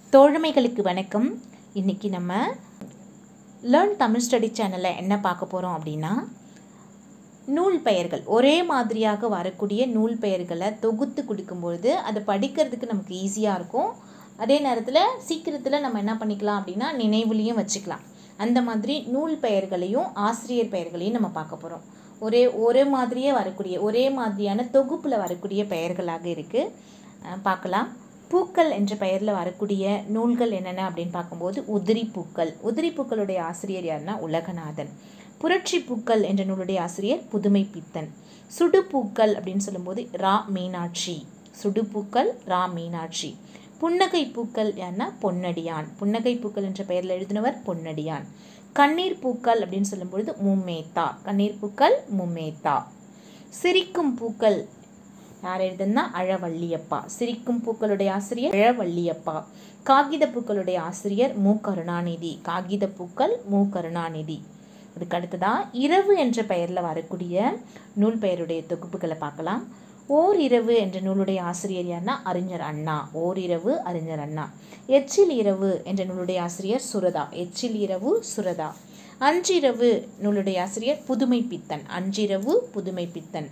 தோழமைகளுக்கு வணக்கம் இன்றைக்கி நம்ம லேர்ன் தமிழ் ஸ்டடி சேனலில் என்ன பார்க்க போகிறோம் அப்படின்னா நூல் பெயர்கள் ஒரே மாதிரியாக வரக்கூடிய நூல் பெயர்களை தொகுத்து கொடுக்கும்பொழுது அதை படிக்கிறதுக்கு நமக்கு ஈஸியாக இருக்கும் அதே நேரத்தில் சீக்கிரத்தில் நம்ம என்ன பண்ணிக்கலாம் அப்படின்னா நினைவுலையும் வச்சுக்கலாம் அந்த மாதிரி நூல் பெயர்களையும் ஆசிரியர் பெயர்களையும் நம்ம பார்க்க போகிறோம் ஒரே ஒரே மாதிரியே வரக்கூடிய ஒரே மாதிரியான தொகுப்பில் வரக்கூடிய பெயர்களாக இருக்குது பார்க்கலாம் பூக்கள் என்ற பெயரில் வரக்கூடிய நூல்கள் என்னென்ன அப்படின்னு பார்க்கும்போது உதிரி பூக்கள் உதிரி பூக்களுடைய ஆசிரியர் யாருன்னா உலகநாதன் புரட்சி பூக்கள் என்ற நூலுடைய ஆசிரியர் புதுமை பித்தன் சுடுபூக்கள் அப்படின்னு சொல்லும்போது ரா மீனாட்சி சுடுபூக்கள் ரா மீனாட்சி புன்னகை பூக்கள் யாருன்னா பொன்னடியான் புன்னகை பூக்கள் என்ற பெயரில் எழுதினவர் பொன்னடியான் கண்ணீர் பூக்கள் அப்படின்னு சொல்லும்பொழுது மும்மேத்தா கண்ணீர் பூக்கள் மும்மேத்தா சிரிக்கும் பூக்கள் யார் எழுதுனா அழவள்ளியப்பா சிரிக்கும் பூக்களுடைய ஆசிரியர் அழவள்ளியப்பா காகித பூக்களுடைய ஆசிரியர் மு கருணாநிதி காகித பூக்கள் மு கருணாநிதி அதுக்கு அடுத்ததா இரவு என்ற பெயரில் வரக்கூடிய நூல் பெயருடைய தொகுப்புகளை பார்க்கலாம் ஓர் இரவு என்ற நூலுடைய ஆசிரியர் யார்னா அறிஞர் அண்ணா ஓர் இரவு அறிஞர் அண்ணா எச்சில் இரவு என்ற நூலுடைய ஆசிரியர் சுரதா எச்சில் இரவு சுரதா அன்றிரவு நூலுடைய ஆசிரியர் புதுமை பித்தன் அன்றிரவு புதுமை பித்தன்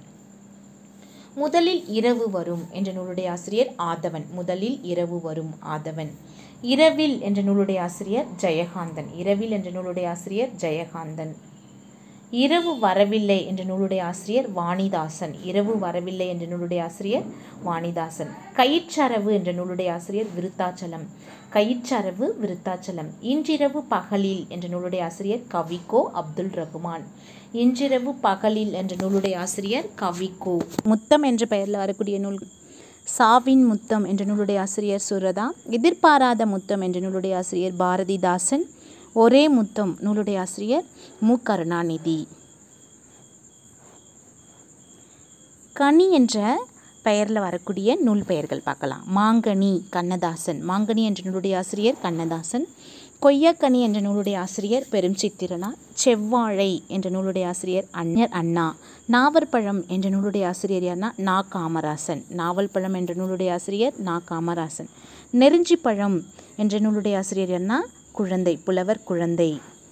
முதலில் இரவு வரும் என்ற நூலுடைய ஆசிரியர் ஆதவன் முதலில் இரவு வரும் ஆதவன் இரவில் என்ற நூலுடைய ஆசிரியர் ஜெயகாந்தன் இரவில் என்ற நூலுடைய ஆசிரியர் ஜெயகாந்தன் இரவு வரவில்லை என்ற நூலுடைய ஆசிரியர் வாணிதாசன் இரவு வரவில்லை என்ற நூலுடைய ஆசிரியர் வாணிதாசன் கயிற்றரவு என்ற நூலுடைய ஆசிரியர் விருத்தாச்சலம் கயிற்றரவு விருத்தாச்சலம் இன்றிரவு பகலில் என்ற நூலுடைய ஆசிரியர் கவிகோ அப்துல் ரகுமான் இன்றிரவு பகலில் என்ற நூலுடைய ஆசிரியர் கவிகோ முத்தம் என்ற பெயரில் வரக்கூடிய நூல் சாவின் முத்தம் என்ற நூலுடைய ஆசிரியர் சுரதா எதிர்பாராத முத்தம் என்ற நூலுடைய ஆசிரியர் பாரதிதாசன் ஒரே முத்தம் நூலுடைய ஆசிரியர் மு கருணாநிதி கனி என்ற பெயரில் வரக்கூடிய நூல் பெயர்கள் பார்க்கலாம் மாங்கனி கண்ணதாசன் மாங்கனி என்ற நூலுடைய ஆசிரியர் கண்ணதாசன் கொய்யாக்கனி என்ற நூலுடைய ஆசிரியர் பெரும் சித்திரனார் செவ்வாழை என்ற நூலுடைய ஆசிரியர் அண்ணர் அண்ணா நாவற்பழம் என்ற நூலுடைய ஆசிரியர் யார்னா நா காமராசன் நாவல் பழம் என்ற நூலுடைய ஆசிரியர் நா காமராசன் நெருஞ்சி பழம் என்ற நூலுடைய ஆசிரியர் யார்னா குழந்தை புலவர் குழந்தை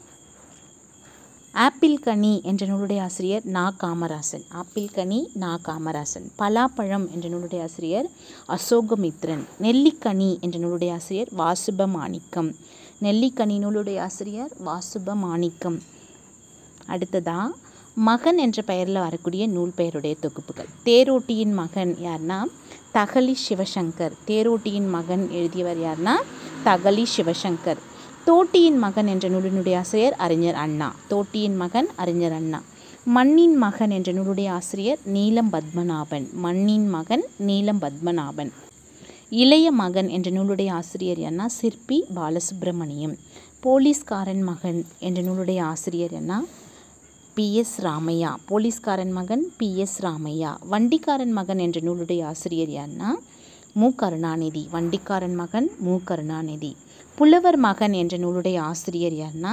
ஆப்பிள் கனி என்ற நூலுடைய ஆசிரியர் நா காமராசன் ஆப்பிள் கனி நா காமராசன் பலாப்பழம் என்ற நூலுடைய ஆசிரியர் அசோகமித்ரன் நெல்லிக்கனி என்ற நூலுடைய ஆசிரியர் வாசுப மாணிக்கம் நெல்லிக்கனி நூலுடைய ஆசிரியர் வாசுப மாணிக்கம் அடுத்ததா மகன் என்ற பெயரில் வரக்கூடிய நூல் பெயருடைய தொகுப்புகள் தேரோட்டியின் மகன் யார்னா தகலி சிவசங்கர் தேரோட்டியின் மகன் எழுதியவர் யார்னா தகலி சிவசங்கர் தோட்டியின் மகன் என்ற நூலினுடைய ஆசிரியர் அறிஞர் அண்ணா தோட்டியின் மகன் அறிஞர் அண்ணா மண்ணின் மகன் என்ற நூலுடைய ஆசிரியர் நீலம் பத்மநாபன் மண்ணின் மகன் நீலம் பத்மநாபன் இளைய மகன் என்ற நூலுடைய ஆசிரியர் என்ன சிற்பி பாலசுப்ரமணியம் போலீஸ்காரன் மகன் என்ற நூலுடைய ஆசிரியர் என்ன பி எஸ் ராமையா போலீஸ்காரன் மகன் பி எஸ் ராமையா வண்டிக்காரன் மகன் என்ற நூலுடைய ஆசிரியர் யார்னா மு கருணாநிதி வண்டிக்காரன் மகன் மு கருணாநிதி புலவர் மகன் என்ற நூலுடைய ஆசிரியர் யார்னா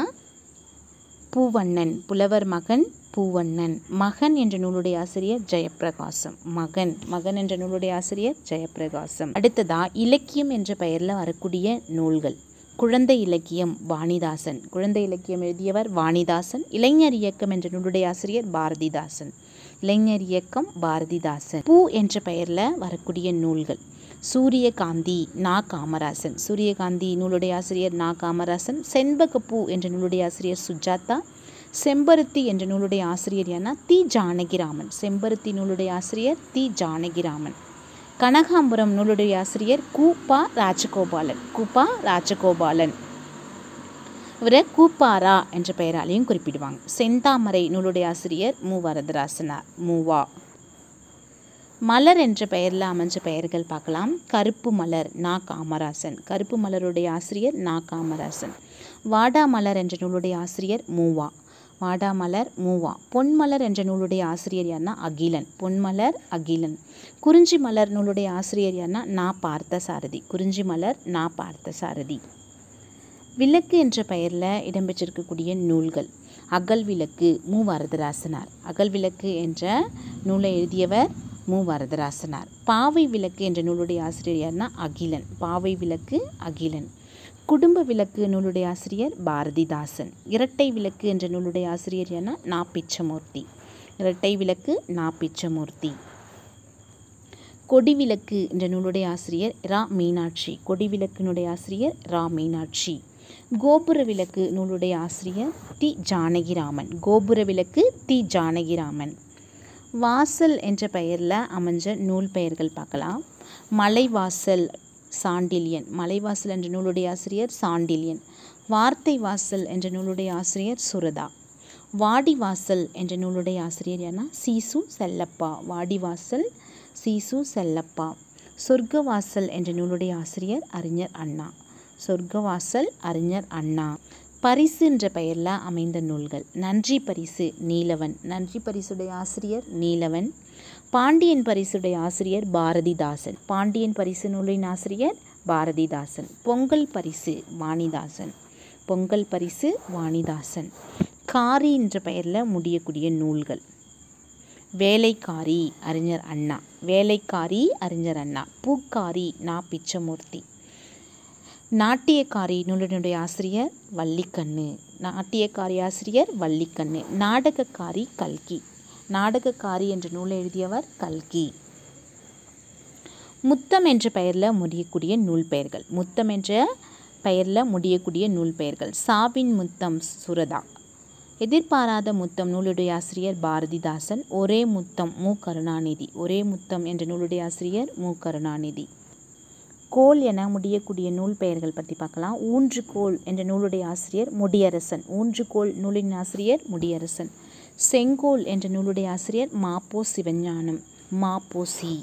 பூவண்ணன் புலவர் மகன் பூவண்ணன் மகன் என்ற நூலுடைய ஆசிரியர் ஜெயப்பிரகாசம் மகன் மகன் என்ற நூலுடைய ஆசிரியர் ஜெயப்பிரகாசம் அடுத்ததா இலக்கியம் என்ற பெயரில் வரக்கூடிய நூல்கள் குழந்தை இலக்கியம் வாணிதாசன் குழந்தை இலக்கியம் எழுதியவர் வாணிதாசன் இளைஞர் இயக்கம் என்ற நூலுடைய ஆசிரியர் பாரதிதாசன் இளைஞர் இயக்கம் பாரதிதாசன் பூ என்ற பெயரில் வரக்கூடிய நூல்கள் சூரியகாந்தி நா காமராசன் சூரியகாந்தி நூலுடைய ஆசிரியர் நா காமராசன் செண்பகப்பூ என்ற நூலுடைய ஆசிரியர் சுஜாதா செம்பருத்தி என்ற நூலுடைய ஆசிரியர் யானா தி ஜானகிராமன் செம்பருத்தி நூலுடைய ஆசிரியர் தி ஜானகிராமன் கனகாம்பரம் நூலுடைய ஆசிரியர் கூப்பா ராஜகோபாலன் கூப்பா ராஜகோபாலன் இவரை கூப்பாரா என்ற பெயராலையும் குறிப்பிடுவாங்க செந்தாமரை நூலுடைய ஆசிரியர் மு வரதராசனார் மூவா மலர் என்ற பெயரில் அமைஞ்ச பெயர்கள் பார்க்கலாம் கருப்பு மலர் நா காமராசன் கருப்பு மலருடைய ஆசிரியர் நா காமராசன் வாடா மலர் என்ற நூலுடைய ஆசிரியர் மூவா வாடாமலர் மூவா பொன்மலர் என்ற நூலுடைய ஆசிரியர் யார்னா அகிலன் பொன்மலர் அகிலன் குறிஞ்சி மலர் நூலுடைய ஆசிரியர் யார்னா நா பார்த்த சாரதி குறிஞ்சி மலர் நா பார்த்த சாரதி விளக்கு என்ற பெயரில் இடம்பெற்றிருக்கக்கூடிய நூல்கள் அகல் விளக்கு மு வரதராசனார் அகல் விளக்கு என்ற நூலை எழுதியவர் மு வரதராசனார் பாவை விளக்கு என்ற நூலுடைய ஆசிரியர் யார்னா அகிலன் பாவை விளக்கு அகிலன் குடும்ப விளக்கு நூலுடைய ஆசிரியர் பாரதிதாசன் இரட்டை விளக்கு என்ற நூலுடைய ஆசிரியர் என நா பிச்சமூர்த்தி இரட்டை விளக்கு நா பிச்சமூர்த்தி கொடிவிளக்கு என்ற நூலுடைய ஆசிரியர் ரா மீனாட்சி கொடிவிளக்கினுடைய ஆசிரியர் ரா மீனாட்சி கோபுர விளக்கு நூலுடைய ஆசிரியர் டி ஜானகிராமன் கோபுர விளக்கு டி ஜானகிராமன் வாசல் என்ற பெயரில் அமைஞ்ச நூல் பெயர்கள் பார்க்கலாம் மலைவாசல் சாண்டில்யன் மலைவாசல் என்ற நூலுடைய ஆசிரியர் சாண்டில்யன் வார்த்தை வாசல் என்ற நூலுடைய ஆசிரியர் சுரதா வாடிவாசல் என்ற நூலுடைய ஆசிரியர் யார்னா சீசு செல்லப்பா வாடிவாசல் சீசு செல்லப்பா சொர்க்கவாசல் என்ற நூலுடைய ஆசிரியர் அறிஞர் அண்ணா சொர்க்கவாசல் அறிஞர் அண்ணா பரிசு என்ற பெயரில் அமைந்த நூல்கள் நன்றி பரிசு நீலவன் நன்றி பரிசுடைய ஆசிரியர் நீலவன் பாண்டியன் பரிசுடைய ஆசிரியர் பாரதிதாசன் பாண்டியன் பரிசு நூலின் ஆசிரியர் பாரதிதாசன் பொங்கல் பரிசு வாணிதாசன் பொங்கல் பரிசு வாணிதாசன் காரி என்ற பெயரில் முடியக்கூடிய நூல்கள் வேலைக்காரி அறிஞர் அண்ணா வேலைக்காரி அறிஞர் அண்ணா பூக்காரி நா பிச்சமூர்த்தி நாட்டியக்காரி நூலினுடைய ஆசிரியர் வள்ளிக்கண்ணு நாட்டியக்காரி ஆசிரியர் வள்ளிக்கண்ணு நாடகக்காரி கல்கி நாடகக்காரி என்ற நூலை எழுதியவர் கல்கி முத்தம் என்ற பெயரில் முடியக்கூடிய நூல் பெயர்கள் முத்தம் என்ற பெயரில் முடியக்கூடிய நூல் பெயர்கள் சாவின் முத்தம் சுரதா எதிர்பாராத முத்தம் நூலுடைய ஆசிரியர் பாரதிதாசன் ஒரே முத்தம் மு கருணாநிதி ஒரே முத்தம் என்ற நூலுடைய ஆசிரியர் மு கருணாநிதி கோல் என முடியக்கூடிய நூல் பெயர்கள் பற்றி பார்க்கலாம் ஊன்றுகோல் என்ற நூலுடைய ஆசிரியர் முடியரசன் ஊன்றுகோல் நூலின் ஆசிரியர் முடியரசன் செங்கோல் என்ற நூலுடைய ஆசிரியர் மாப்போ சிவஞானம் மாப்போசி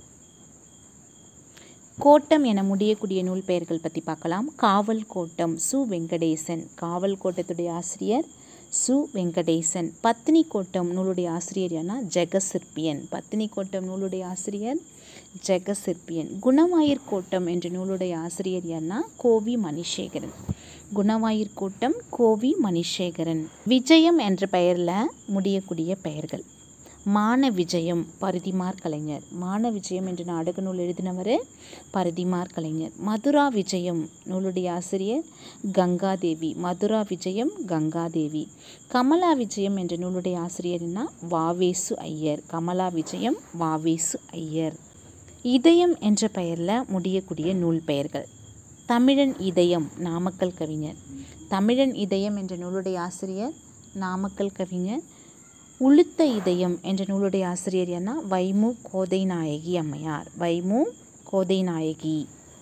கோட்டம் என முடியக்கூடிய நூல் பெயர்கள் பற்றி பார்க்கலாம் காவல் கோட்டம் சு வெங்கடேசன் காவல் கோட்டத்துடைய ஆசிரியர் சு வெங்கடேசன் பத்தினி கோட்டம் நூலுடைய ஆசிரியர் யானா ஜெகசிற்பியன் பத்தினி கோட்டம் நூலுடைய ஆசிரியர் ஜெகசிற்பியன் குணவாயிற் கோட்டம் என்ற நூலுடைய ஆசிரியர் யார்னா கோவி மணிசேகரன் குணவாயிற் கோட்டம் கோவி மணிசேகரன் விஜயம் என்ற பெயரில் முடியக்கூடிய பெயர்கள் மான விஜயம் பருதிமார் கலைஞர் மான விஜயம் என்ற நாடக நூல் எழுதினவர் பருதிமார் கலைஞர் மதுரா விஜயம் நூலுடைய ஆசிரியர் கங்காதேவி மதுரா விஜயம் கங்காதேவி கமலா விஜயம் என்ற நூலுடைய ஆசிரியர்னா வாவேசு ஐயர் கமலா விஜயம் வாவேசு ஐயர் இதயம் என்ற பெயரில் முடியக்கூடிய நூல் பெயர்கள் தமிழன் இதயம் நாமக்கல் கவிஞர் தமிழன் இதயம் என்ற நூலுடைய ஆசிரியர் நாமக்கல் கவிஞர் உளுத்த இதயம் என்ற நூலுடைய ஆசிரியர் என்ன வைமு கோதை நாயகி அம்மையார் வைமு கோதை நாயகி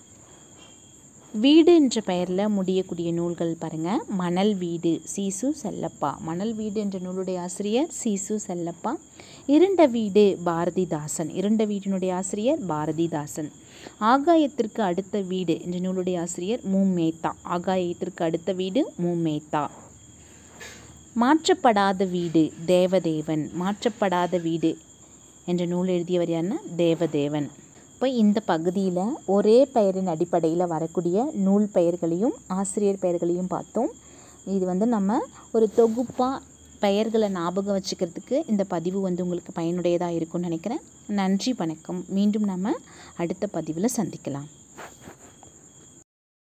வீடு என்ற பெயரில் முடியக்கூடிய நூல்கள் பாருங்கள் மணல் வீடு சீசு செல்லப்பா மணல் வீடு என்ற நூலுடைய ஆசிரியர் சீசு செல்லப்பா இருண்ட வீடு பாரதிதாசன் இருண்ட வீடினுடைய ஆசிரியர் பாரதிதாசன் ஆகாயத்திற்கு அடுத்த வீடு என்ற நூலுடைய ஆசிரியர் மு மேத்தா ஆகாயத்திற்கு அடுத்த வீடு மு மேத்தா மாற்றப்படாத வீடு தேவதேவன் மாற்றப்படாத வீடு என்ற நூல் எழுதியவர் யாருன்னா தேவதேவன் இப்போ இந்த பகுதியில் ஒரே பெயரின் அடிப்படையில் வரக்கூடிய நூல் பெயர்களையும் ஆசிரியர் பெயர்களையும் பார்த்தோம் இது வந்து நம்ம ஒரு தொகுப்பாக பெயர்களை ஞாபகம் வச்சுக்கிறதுக்கு இந்த பதிவு வந்து உங்களுக்கு பயனுடையதாக இருக்கும்னு நினைக்கிறேன் நன்றி வணக்கம் மீண்டும் நம்ம அடுத்த பதிவில் சந்திக்கலாம்